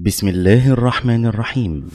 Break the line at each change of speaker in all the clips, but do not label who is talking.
بسم الله الرحمن الرحيم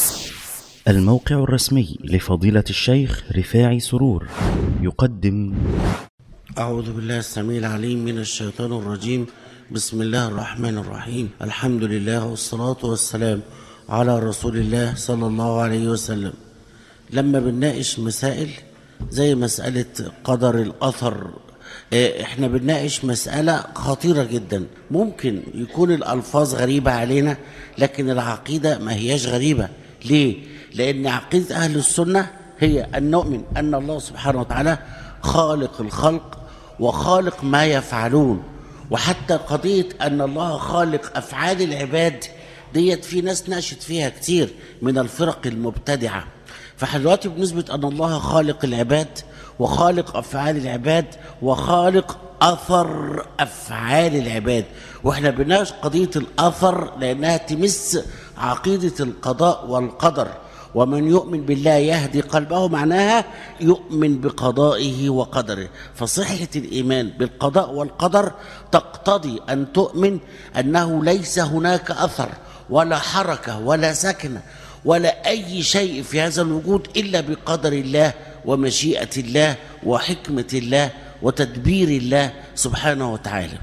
الموقع الرسمي لفضيلة الشيخ رفاعي سرور يقدم
أعوذ بالله السميع العليم من الشيطان الرجيم بسم الله الرحمن الرحيم الحمد لله والصلاة والسلام على رسول الله صلى الله عليه وسلم لما بنناقش مسائل زي مسألة قدر الأثر آه، احنا بنناقش مسألة خطيرة جدا ممكن يكون الألفاظ غريبة علينا لكن العقيدة ما هياش غريبة ليه؟ لأن عقيدة أهل السنة هي أن نؤمن أن الله سبحانه وتعالى خالق الخلق وخالق ما يفعلون وحتى قضية أن الله خالق أفعال العباد ديت في ناس ناقشت فيها كتير من الفرق المبتدعة فاحنا دلوقتي بنثبت أن الله خالق العباد وخالق أفعال العباد وخالق أثر أفعال العباد وإحنا بنناقش قضية الأثر لأنها تمس عقيدة القضاء والقدر ومن يؤمن بالله يهدي قلبه معناها يؤمن بقضائه وقدره فصحة الإيمان بالقضاء والقدر تقتضي أن تؤمن أنه ليس هناك أثر ولا حركة ولا سكنة ولا أي شيء في هذا الوجود إلا بقدر الله ومشيئة الله وحكمة الله وتدبير الله سبحانه وتعالى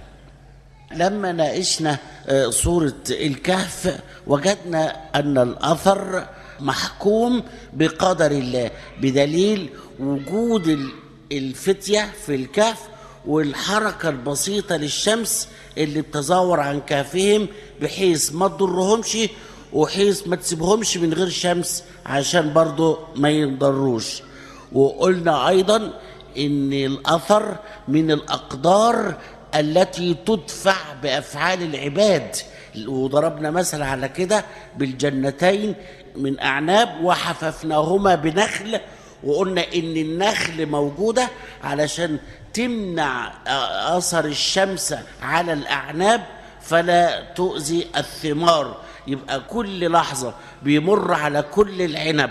لما ناقشنا آه، سورة الكهف وجدنا أن الأثر محكوم بقدر الله بدليل وجود ال- الفتية في الكهف والحركة البسيطة للشمس اللي بتزور عن كهفهم بحيث ما تضرهمش وحيث ما تسيبهمش من غير شمس عشان برضو ما ينضروش وقلنا أيضا إن الأثر من الأقدار التي تدفع بافعال العباد وضربنا مثل على كده بالجنتين من اعناب وحففناهما بنخل وقلنا ان النخل موجوده علشان تمنع اثر الشمس على الاعناب فلا تؤذي الثمار يبقى كل لحظه بيمر على كل العنب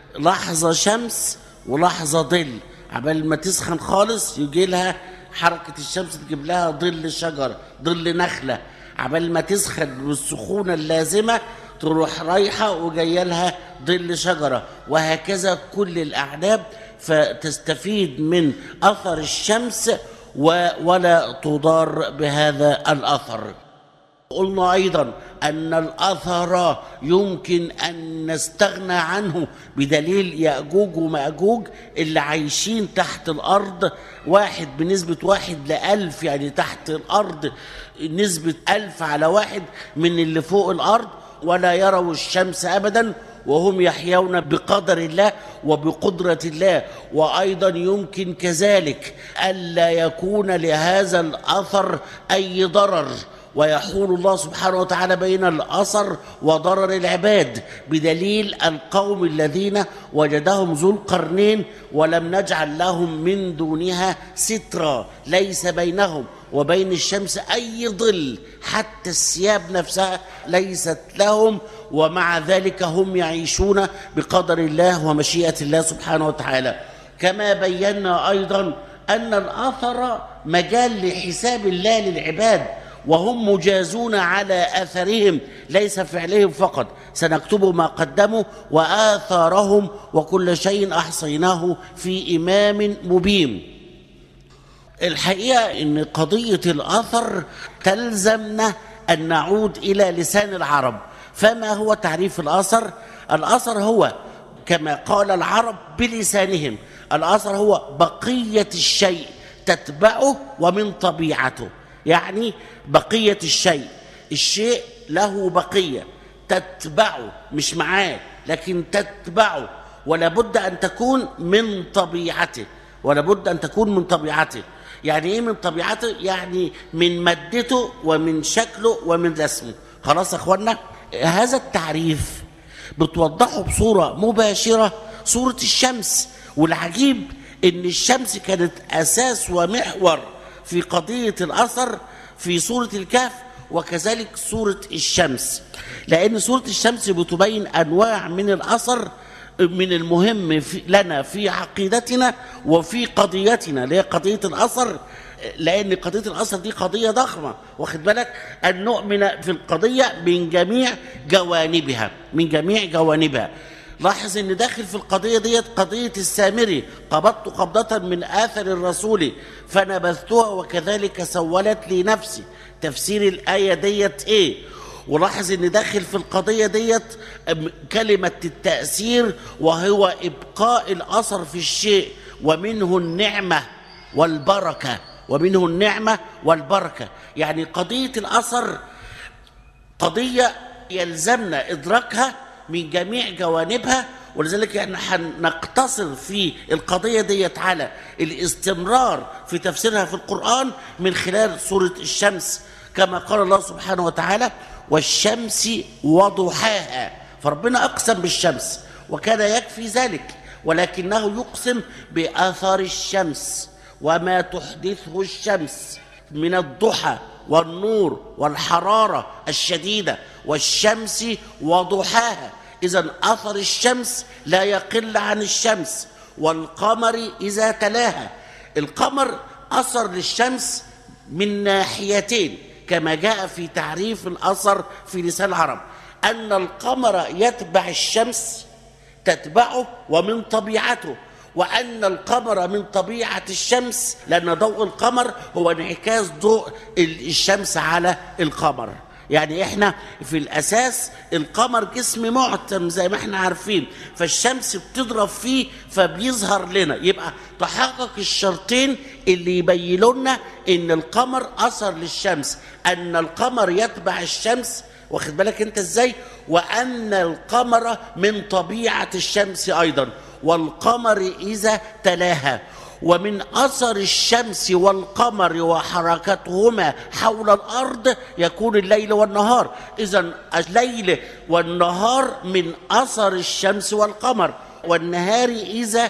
لحظه شمس ولحظه ظل عبال ما تسخن خالص يجي لها حركة الشمس تجيب لها ظل شجرة ظل نخلة عبال ما تسخن بالسخونة اللازمة تروح رايحة وجاية لها ظل شجرة وهكذا كل الأعناب فتستفيد من أثر الشمس و- ولا تضار بهذا الأثر قلنا ايضا ان الاثر يمكن ان نستغنى عنه بدليل ياجوج وماجوج اللي عايشين تحت الارض واحد بنسبه واحد لالف يعني تحت الارض نسبه الف على واحد من اللي فوق الارض ولا يروا الشمس ابدا وهم يحيون بقدر الله وبقدرة الله وأيضا يمكن كذلك ألا يكون لهذا الأثر أي ضرر ويحول الله سبحانه وتعالى بين الأثر وضرر العباد بدليل القوم الذين وجدهم ذو القرنين ولم نجعل لهم من دونها سترا ليس بينهم وبين الشمس أي ظل حتى الثياب نفسها ليست لهم ومع ذلك هم يعيشون بقدر الله ومشيئة الله سبحانه وتعالى كما بينا أيضا أن الأثر مجال لحساب الله للعباد وهم مجازون على اثرهم ليس فعلهم فقط سنكتب ما قدموا واثارهم وكل شيء احصيناه في امام مبين الحقيقه ان قضيه الاثر تلزمنا ان نعود الى لسان العرب فما هو تعريف الاثر الاثر هو كما قال العرب بلسانهم الاثر هو بقيه الشيء تتبعه ومن طبيعته يعني بقيه الشيء الشيء له بقيه تتبعه مش معاه لكن تتبعه ولا بد ان تكون من طبيعته ولا بد ان تكون من طبيعته يعني ايه من طبيعته يعني من مادته ومن شكله ومن رسمه خلاص يا اخوانا هذا التعريف بتوضحه بصوره مباشره صوره الشمس والعجيب ان الشمس كانت اساس ومحور في قضيه الاثر في سوره الكهف وكذلك سوره الشمس لان سوره الشمس بتبين انواع من الاثر من المهم في لنا في عقيدتنا وفي قضيتنا اللي هي قضيه الاثر لان قضيه الاثر دي قضيه ضخمه واخد بالك ان نؤمن في القضيه من جميع جوانبها من جميع جوانبها لاحظ ان داخل في القضيه ديت قضيه السامري قبضت قبضه من اثر الرسول فنبذتها وكذلك سولت لي نفسي تفسير الايه ديت ايه ولاحظ ان داخل في القضيه ديت كلمه التاثير وهو ابقاء الاثر في الشيء ومنه النعمه والبركه ومنه النعمه والبركه يعني قضيه الاثر قضيه يلزمنا ادراكها من جميع جوانبها ولذلك احنا هنقتصر في القضيه ديت على الاستمرار في تفسيرها في القران من خلال سوره الشمس كما قال الله سبحانه وتعالى والشمس وضحاها فربنا اقسم بالشمس وكان يكفي ذلك ولكنه يقسم باثار الشمس وما تحدثه الشمس من الضحى والنور والحراره الشديده والشمس وضحاها اذا اثر الشمس لا يقل عن الشمس والقمر اذا تلاها القمر اثر للشمس من ناحيتين كما جاء في تعريف الاثر في لسان العرب ان القمر يتبع الشمس تتبعه ومن طبيعته وأن القمر من طبيعة الشمس لأن ضوء القمر هو انعكاس ضوء الشمس على القمر يعني احنا في الاساس القمر جسم معتم زي ما احنا عارفين فالشمس بتضرب فيه فبيظهر لنا يبقى تحقق الشرطين اللي يبينوا لنا ان القمر اثر للشمس ان القمر يتبع الشمس واخد بالك انت ازاي وان القمر من طبيعه الشمس ايضا والقمر اذا تلاها ومن اثر الشمس والقمر وحركتهما حول الارض يكون الليل والنهار اذا الليل والنهار من اثر الشمس والقمر والنهار اذا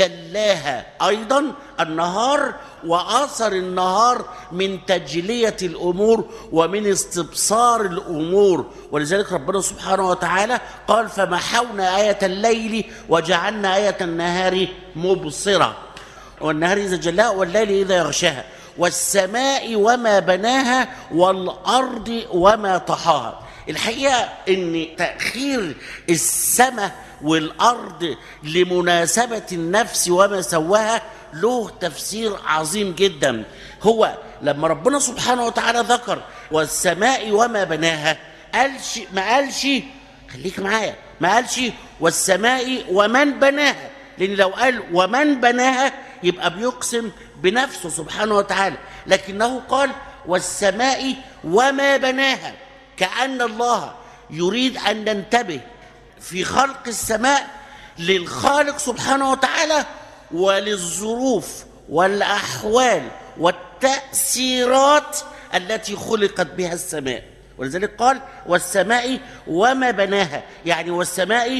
جلاها ايضا النهار واثر النهار من تجليه الامور ومن استبصار الامور ولذلك ربنا سبحانه وتعالى قال فمحونا ايه الليل وجعلنا ايه النهار مبصره والنهار اذا جلاها والليل اذا يغشاها والسماء وما بناها والارض وما طحاها الحقيقه ان تاخير السماء والارض لمناسبه النفس وما سواها له تفسير عظيم جدا هو لما ربنا سبحانه وتعالى ذكر والسماء وما بناها قالش ما قالش خليك معايا ما قالش والسماء ومن بناها لان لو قال ومن بناها يبقى بيقسم بنفسه سبحانه وتعالى لكنه قال والسماء وما بناها كأن الله يريد أن ننتبه في خلق السماء للخالق سبحانه وتعالى وللظروف والأحوال والتأثيرات التي خلقت بها السماء ولذلك قال والسماء وما بناها يعني والسماء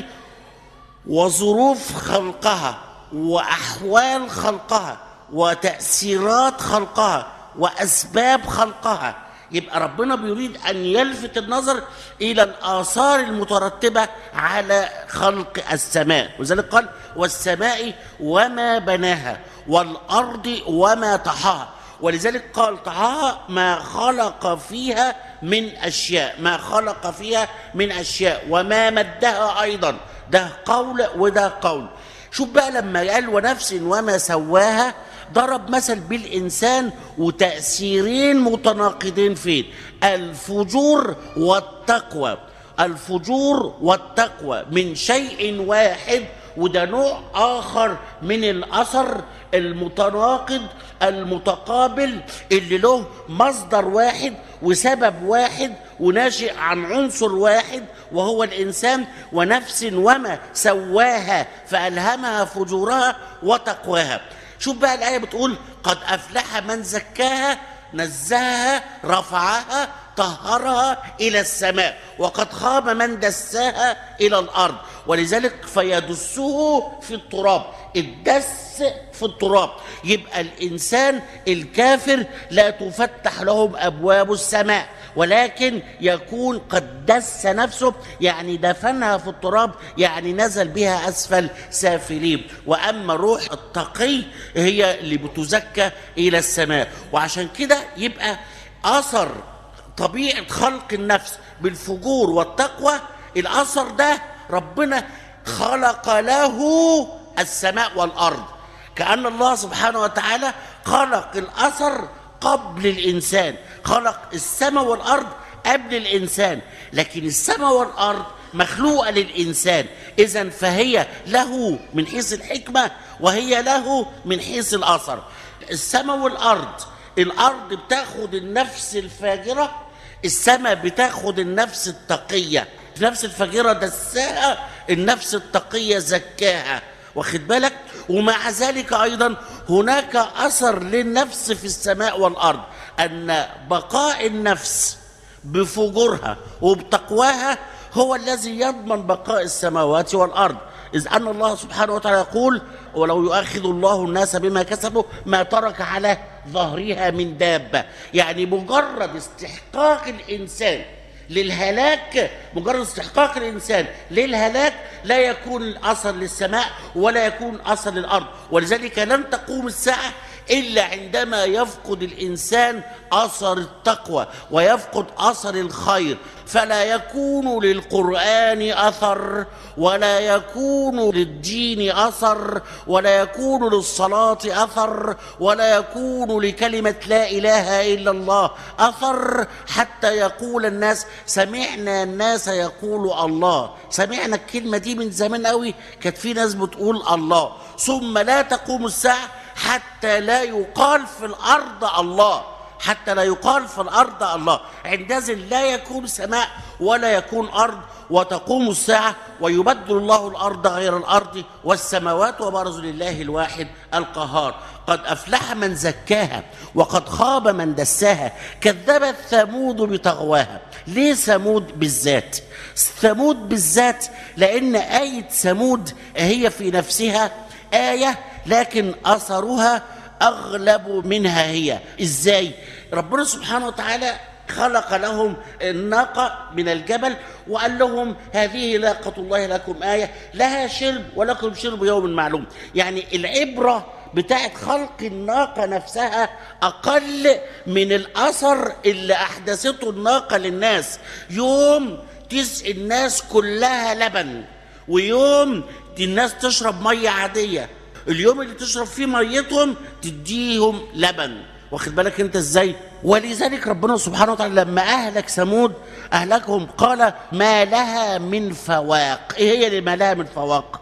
وظروف خلقها واحوال خلقها وتاثيرات خلقها واسباب خلقها يبقى ربنا بيريد ان يلفت النظر الى الاثار المترتبه على خلق السماء ولذلك قال والسماء وما بناها والارض وما طحاها ولذلك قال طحاها ما خلق فيها من اشياء ما خلق فيها من اشياء وما مدها ايضا ده قول وده قول شوف بقى لما قال ونفس وما سواها ضرب مثل بالإنسان وتأثيرين متناقضين فين الفجور والتقوى الفجور والتقوى من شيء واحد وده نوع آخر من الأثر المتناقض المتقابل اللي له مصدر واحد وسبب واحد وناشئ عن عنصر واحد وهو الإنسان ونفس وما سواها فألهمها فجورها وتقواها شوف بقى الآية بتقول قد أفلح من زكاها نزهها رفعها طهرها إلى السماء وقد خاب من دساها إلى الأرض ولذلك فيدسه في التراب الدس في التراب يبقى الإنسان الكافر لا تفتح لهم أبواب السماء ولكن يكون قد دس نفسه يعني دفنها في التراب يعني نزل بها أسفل سافلين وأما روح التقي هي اللي بتزكى إلى السماء وعشان كده يبقى أثر طبيعة خلق النفس بالفجور والتقوى الأثر ده ربنا خلق له السماء والأرض كأن الله سبحانه وتعالى خلق الأثر قبل الإنسان خلق السماء والأرض قبل الإنسان لكن السماء والأرض مخلوقة للإنسان إذا فهي له من حيث الحكمة وهي له من حيث الأثر السماء والأرض الأرض بتاخد النفس الفاجرة السماء بتاخد النفس التقية النفس الفاجرة دساها النفس التقية زكاها واخد بالك ومع ذلك أيضا هناك أثر للنفس في السماء والأرض أن بقاء النفس بفجورها وبتقواها هو الذي يضمن بقاء السماوات والأرض إذ أن الله سبحانه وتعالى يقول ولو يؤاخذ الله الناس بما كسبوا ما ترك على ظهرها من دابة يعني مجرد استحقاق الإنسان للهلاك مجرد استحقاق الإنسان للهلاك لا يكون أثر للسماء ولا يكون أثر للأرض ولذلك لن تقوم الساعة إلا عندما يفقد الإنسان أثر التقوى ويفقد أثر الخير فلا يكون للقرآن أثر ولا يكون للدين أثر ولا يكون للصلاة أثر ولا يكون لكلمة لا إله إلا الله أثر حتى يقول الناس سمعنا الناس يقول الله سمعنا الكلمة دي من زمان قوي كانت في ناس بتقول الله ثم لا تقوم الساعة حتى لا يقال في الأرض الله حتى لا يقال في الأرض الله عندئذ لا يكون سماء ولا يكون أرض وتقوم الساعة ويبدل الله الأرض غير الأرض والسماوات وبرز لله الواحد القهار قد أفلح من زكاها وقد خاب من دساها كذبت ثمود بتغواها ليه ثمود بالذات ثمود بالذات لأن آية ثمود هي في نفسها آية لكن أثرها أغلب منها هي إزاي؟ ربنا سبحانه وتعالى خلق لهم الناقة من الجبل وقال لهم هذه ناقة الله لكم آية لها شرب ولكم شرب يوم معلوم يعني العبرة بتاعت خلق الناقة نفسها أقل من الأثر اللي أحدثته الناقة للناس يوم تسقي الناس كلها لبن ويوم الناس تشرب مية عادية اليوم اللي تشرب فيه ميتهم تديهم لبن واخد بالك انت ازاي ولذلك ربنا سبحانه وتعالى لما اهلك ثمود اهلكهم قال ما لها من فواق ايه هي اللي ما لها من فواق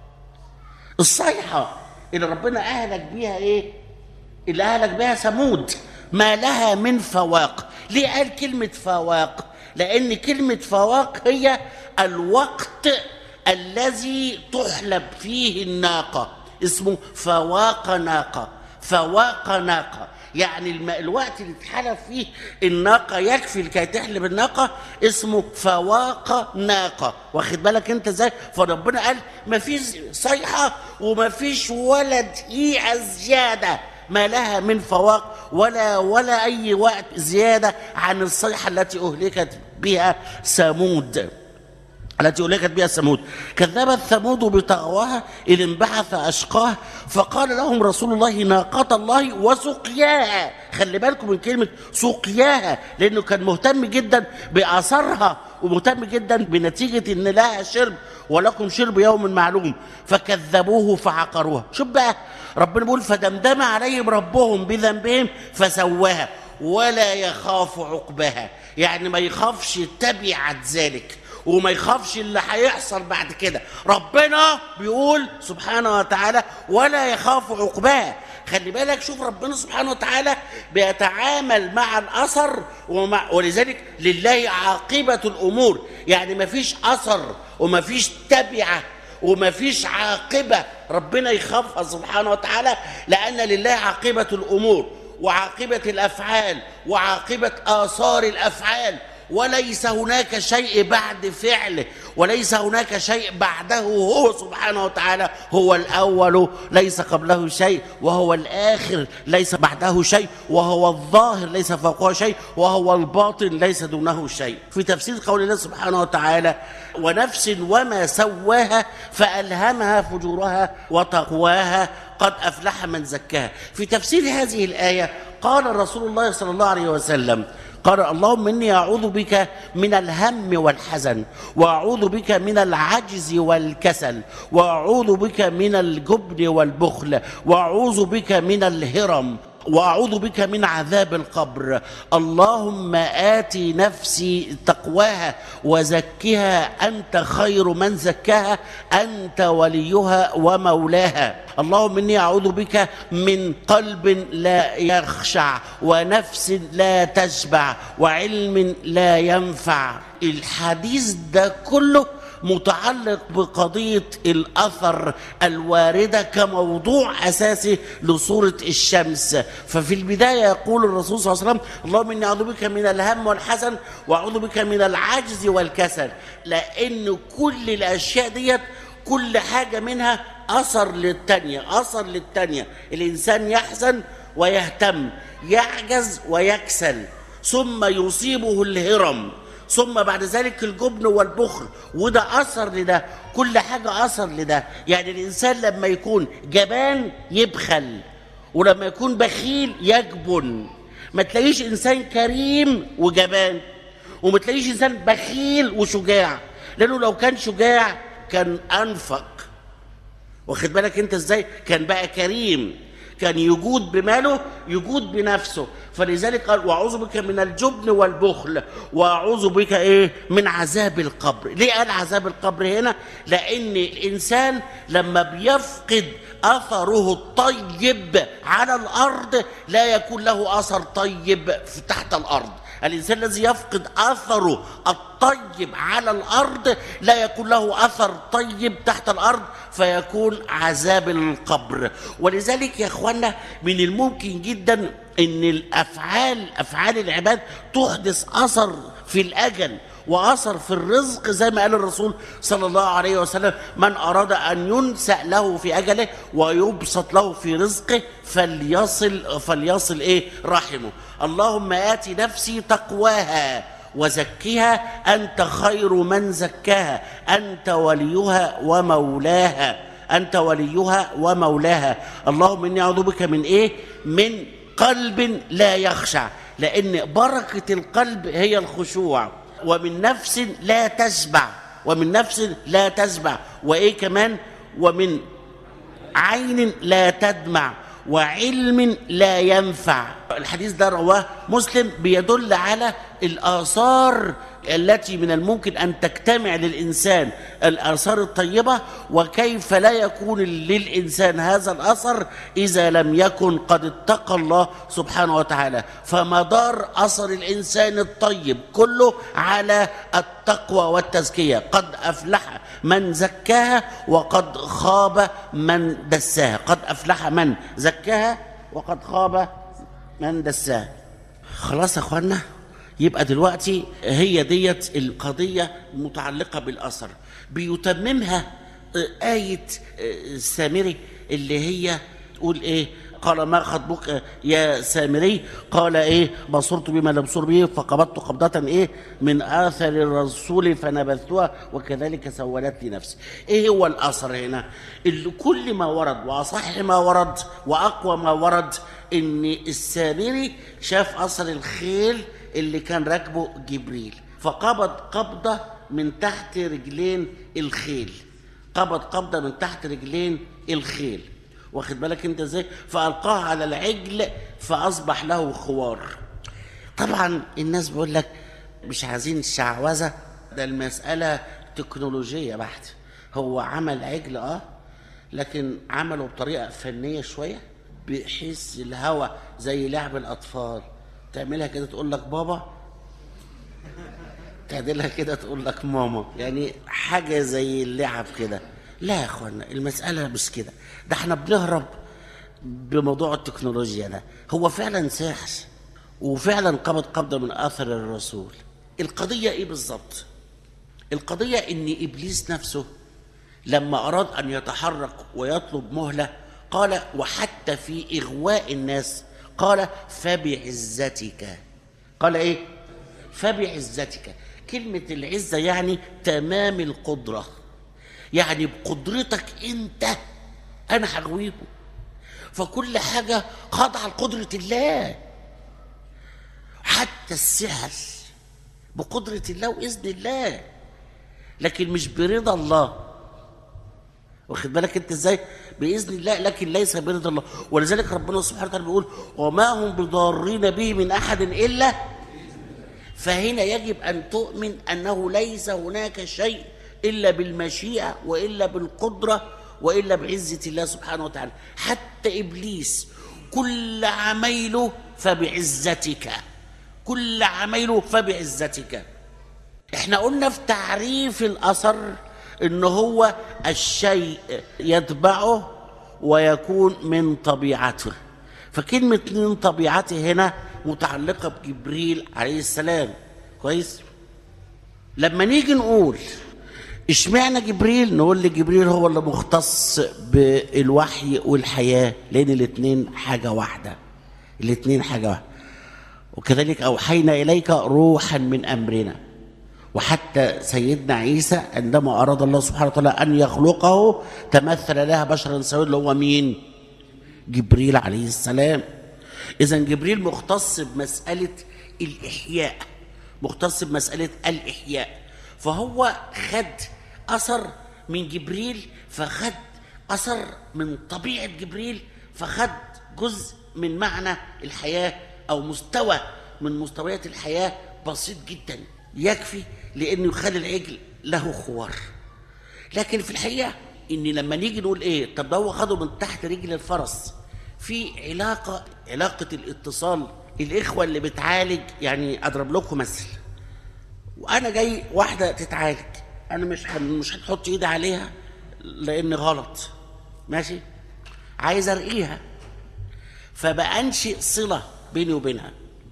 الصيحه اللي ربنا اهلك بيها ايه اللي اهلك بيها ثمود ما لها من فواق ليه قال كلمه فواق لان كلمه فواق هي الوقت الذي تحلب فيه الناقه اسمه فواق ناقه فواق ناقه يعني الم... الوقت اللي اتحلب فيه الناقة يكفي لكي تحلب الناقة اسمه فواق ناقة واخد بالك انت ازاي فربنا قال ما فيش صيحة وما فيش ولا دقيقة زيادة ما لها من فواق ولا ولا أي وقت زيادة عن الصيحة التي أهلكت بها ثمود التي أهلكت بها ثمود كذبت ثمود بتغواها إذ انبعث أشقاه فقال لهم رسول الله ناقة الله وسقياها خلي بالكم من كلمة سقياها لأنه كان مهتم جدا بأثرها ومهتم جدا بنتيجة إن لها شرب ولكم شرب يوم معلوم فكذبوه فعقروها شوف بقى ربنا بيقول فدمدم عليهم ربهم بذنبهم فسواها ولا يخاف عقبها يعني ما يخافش تبعة ذلك وما يخافش اللي هيحصل بعد كده ربنا بيقول سبحانه وتعالى ولا يخاف عقباه خلي بالك شوف ربنا سبحانه وتعالى بيتعامل مع الاثر ومع ولذلك لله عاقبه الامور يعني ما فيش اثر وما فيش تبعه وما فيش عاقبه ربنا يخافها سبحانه وتعالى لان لله عاقبه الامور وعاقبه الافعال وعاقبه اثار الافعال وليس هناك شيء بعد فعله وليس هناك شيء بعده هو سبحانه وتعالى هو الأول ليس قبله شيء وهو الآخر ليس بعده شيء وهو الظاهر ليس فوقه شيء وهو الباطن ليس دونه شيء في تفسير قول الله سبحانه وتعالى ونفس وما سواها فألهمها فجورها وتقواها قد أفلح من زكاها في تفسير هذه الآية قال رسول الله صلى الله عليه وسلم قال اللهم اني اعوذ بك من الهم والحزن واعوذ بك من العجز والكسل واعوذ بك من الجبن والبخل واعوذ بك من الهرم واعوذ بك من عذاب القبر اللهم ات نفسي تقواها وزكها انت خير من زكاها انت وليها ومولاها اللهم اني اعوذ بك من قلب لا يخشع ونفس لا تشبع وعلم لا ينفع الحديث ده كله متعلق بقضية الأثر الواردة كموضوع أساسي لصورة الشمس ففي البداية يقول الرسول صلى الله عليه وسلم اللهم إني أعوذ بك من الهم والحزن وأعوذ بك من العجز والكسل لأن كل الأشياء ديت كل حاجة منها أثر للتانية أثر للتانية الإنسان يحزن ويهتم يعجز ويكسل ثم يصيبه الهرم ثم بعد ذلك الجبن والبخل وده اثر لده كل حاجه اثر لده يعني الانسان لما يكون جبان يبخل ولما يكون بخيل يجبن ما تلاقيش انسان كريم وجبان وما تلاقيش انسان بخيل وشجاع لانه لو كان شجاع كان انفق واخد بالك انت ازاي كان بقى كريم كان يجود بماله يجود بنفسه فلذلك قال واعوذ بك من الجبن والبخل واعوذ بك ايه من عذاب القبر ليه قال عذاب القبر هنا لان الانسان لما بيفقد اثره الطيب على الارض لا يكون له اثر طيب في تحت الارض الانسان الذي يفقد اثره الطيب على الارض لا يكون له اثر طيب تحت الارض فيكون عذاب القبر ولذلك يا اخوانا من الممكن جدا ان الافعال افعال العباد تحدث اثر في الاجل واثر في الرزق زي ما قال الرسول صلى الله عليه وسلم من اراد ان ينسأ له في اجله ويبسط له في رزقه فليصل فليصل ايه رحمه اللهم ات نفسي تقواها وزكها انت خير من زكاها انت وليها ومولاها انت وليها ومولاها اللهم اني اعوذ بك من ايه من قلب لا يخشع لان بركه القلب هي الخشوع ومن نفس لا تشبع ومن نفس لا تشبع وايه كمان ومن عين لا تدمع وعلم لا ينفع الحديث ده رواه مسلم بيدل على الآثار التي من الممكن أن تجتمع للإنسان الآثار الطيبة وكيف لا يكون للإنسان هذا الأثر إذا لم يكن قد اتقى الله سبحانه وتعالى فمدار أثر الإنسان الطيب كله على التقوى والتزكية قد أفلح من زكاها وقد خاب من دساها قد أفلح من زكاها وقد خاب من دساها خلاص يا اخوانا يبقى دلوقتي هي ديت القضية متعلقة بالأثر بيتممها آية السامري اللي هي تقول إيه قال ما خطبك يا سامري قال ايه بصرت بما لم بصر به فقبضت قبضة ايه من اثر الرسول فنبذتها وكذلك سولت لي نفسي ايه هو الاثر هنا اللي كل ما ورد واصح ما ورد واقوى ما ورد ان السامري شاف اثر الخيل اللي كان راكبه جبريل فقبض قبضة من تحت رجلين الخيل قبض قبضة من تحت رجلين الخيل واخد بالك انت ازاي فالقاه على العجل فاصبح له خوار طبعا الناس بيقول لك مش عايزين الشعوذه ده المساله تكنولوجيه بحت هو عمل عجل اه لكن عمله بطريقه فنيه شويه بحيث الهوى زي لعب الاطفال تعملها كده تقول لك بابا تعدلها كده تقول لك ماما يعني حاجه زي اللعب كده لا يا اخوانا المسألة مش كده ده احنا بنهرب بموضوع التكنولوجيا ده هو فعلا ساحر وفعلا قبض قبضة من أثر الرسول القضيه ايه بالظبط القضيه ان ابليس نفسه لما اراد ان يتحرك ويطلب مهله قال وحتى في اغواء الناس قال فبعزتك قال ايه فبعزتك كلمه العزه يعني تمام القدره يعني بقدرتك انت انا هغويكم فكل حاجه خاضعه لقدره الله حتى السحر بقدره الله واذن الله لكن مش برضا الله واخد بالك انت ازاي باذن الله لكن ليس برضا الله ولذلك ربنا سبحانه وتعالى بيقول وما هم بضارين به من احد الا فهنا يجب ان تؤمن انه ليس هناك شيء الا بالمشيئه والا بالقدره والا بعزه الله سبحانه وتعالى حتى ابليس كل عميله فبعزتك كل عميله فبعزتك احنا قلنا في تعريف الاثر ان هو الشيء يتبعه ويكون من طبيعته فكلمة من طبيعته هنا متعلقة بجبريل عليه السلام كويس لما نيجي نقول اشمعنى جبريل نقول لجبريل هو اللي مختص بالوحي والحياة لأن الاتنين حاجة واحدة الاتنين حاجة واحدة وكذلك أوحينا إليك روحا من أمرنا وحتى سيدنا عيسى عندما أراد الله سبحانه وتعالى أن يخلقه تمثل لها بشرا سويا اللي هو مين؟ جبريل عليه السلام إذا جبريل مختص بمسألة الإحياء مختص بمسألة الإحياء فهو خد أثر من جبريل فخد أثر من طبيعة جبريل فخد جزء من معنى الحياة أو مستوى من مستويات الحياة بسيط جدا يكفي لأنه يخلي العجل له خوار لكن في الحقيقة إن لما نيجي نقول إيه طب ده هو خده من تحت رجل الفرس في علاقة علاقة الاتصال الإخوة اللي بتعالج يعني أضرب لكم مثل وأنا جاي واحدة تتعالج أنا مش هن- مش هتحط إيدي عليها لأن غلط ماشي عايز أرقيها فبأنشئ صلة بيني وبينها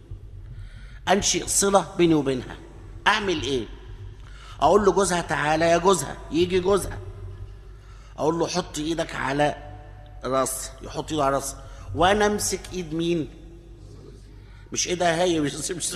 أنشئ صلة بيني وبينها أعمل إيه؟ أقول له جوزها تعالى يا جوزها يجي جوزها أقول له حط إيدك على راس يحط إيده على راس وأنا أمسك إيد مين؟ مش إيدها هي مش مش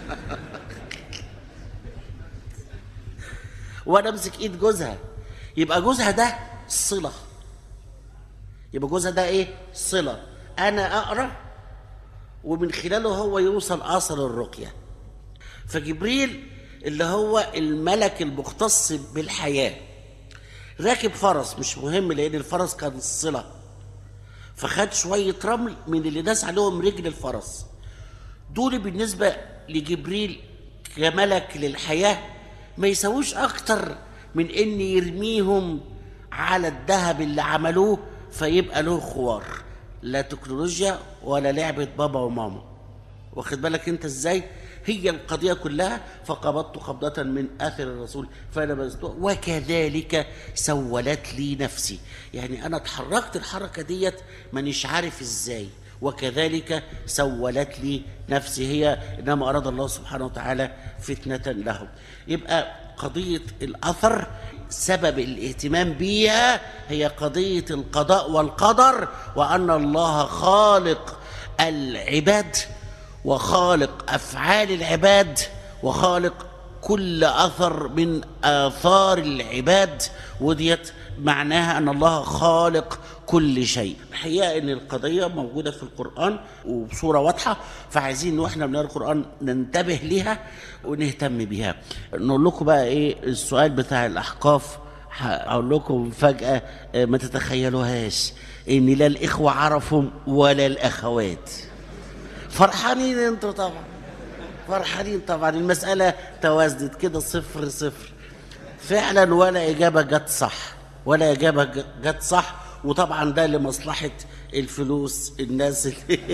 وأنا أمسك إيد جوزها يبقى جوزها ده صلة يبقى جوزها ده إيه؟ صلة أنا أقرأ ومن خلاله هو يوصل اثر الرقيه فجبريل اللي هو الملك المختص بالحياه راكب فرس مش مهم لان الفرس كان الصله فخد شويه رمل من اللي داس عليهم رجل الفرس دول بالنسبه لجبريل كملك للحياه ما يسووش اكتر من ان يرميهم على الذهب اللي عملوه فيبقى له خوار لا تكنولوجيا ولا لعبه بابا وماما واخد بالك انت ازاي هي القضيه كلها فقبضت قبضه من اثر الرسول فانا بزتها وكذلك سولت لي نفسي يعني انا اتحركت الحركه ديت مانيش عارف ازاي وكذلك سولت لي نفسي هي انما اراد الله سبحانه وتعالى فتنه لهم يبقى قضيه الاثر سبب الاهتمام بيها هي قضيه القضاء والقدر وان الله خالق العباد وخالق افعال العباد وخالق كل اثر من اثار العباد وديت معناها ان الله خالق كل شيء الحقيقه ان القضيه موجوده في القران وبصوره واضحه فعايزين واحنا بنقرا القران ننتبه ليها ونهتم بيها نقول لكم بقى ايه السؤال بتاع الاحقاف هقول لكم فجاه آه، ما تتخيلوهاش ان لا الاخوه عرفوا ولا الاخوات فرحانين انتوا طبعا فرحانين طبعا المسألة توازنت كده صفر صفر فعلا ولا إجابة جت صح ولا إجابة ج- جت صح وطبعا ده لمصلحة الفلوس الناس اللي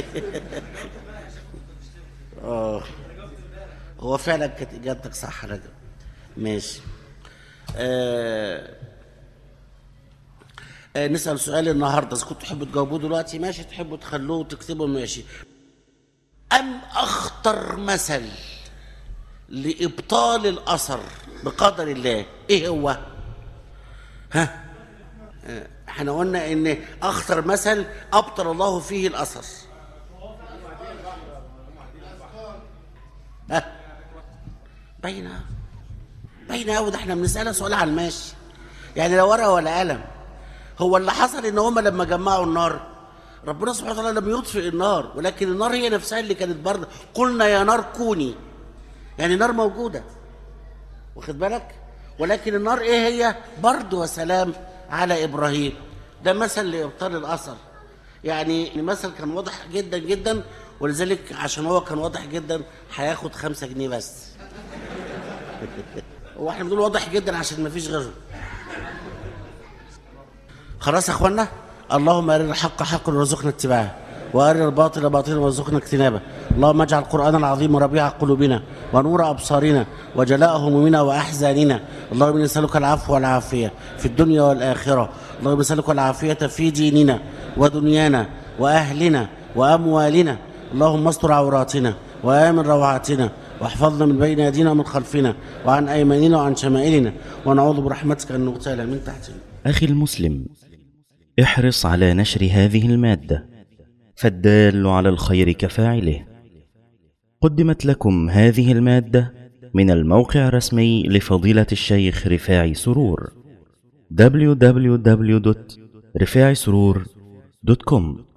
اه هو فعلا كانت إجابتك صح يا رجل ماشي آه آه نسأل سؤال النهارده إذا كنتوا تحبوا تجاوبوه دلوقتي ماشي تحبوا تخلوه وتكتبوا ماشي أم أخطر مثل لابطال الاثر بقدر الله ايه هو ها آه، احنا قلنا ان اخطر مثل ابطل الله فيه الاثر ها باينه باينه قوي ده احنا بنسالها سؤال على الماشي يعني لا ورقه ولا قلم هو اللي حصل ان هم لما جمعوا النار ربنا سبحانه وتعالى لم يطفئ النار ولكن النار هي نفسها اللي كانت برد قلنا يا نار كوني يعني نار موجوده واخد بالك ولكن النار ايه هي برد وسلام على ابراهيم ده مثل لابطال الاثر يعني المثل كان واضح جدا جدا ولذلك عشان هو كان واضح جدا هياخد خمسة جنيه بس هو احنا بنقول واضح جدا عشان ما فيش غيره خلاص يا اخوانا اللهم ارنا الحق حقا وارزقنا اتباعه وارنا الباطل باطلا وارزقنا اجتنابه اللهم اجعل القران العظيم ربيع قلوبنا ونور ابصارنا وجلاء همومنا واحزاننا اللهم إنا نسالك العفو والعافيه في الدنيا والاخره اللهم نسالك العافيه في ديننا ودنيانا واهلنا واموالنا اللهم استر عوراتنا وامن روعاتنا واحفظنا من بين ايدينا ومن خلفنا وعن ايماننا وعن شمائلنا ونعوذ برحمتك ان نغتال من تحتنا
أخي المسلم احرص على نشر هذه المادة فالدال على الخير كفاعله قدمت لكم هذه المادة من الموقع الرسمي لفضيلة الشيخ رفاعي سرور www.رفاعي سرور دوت كوم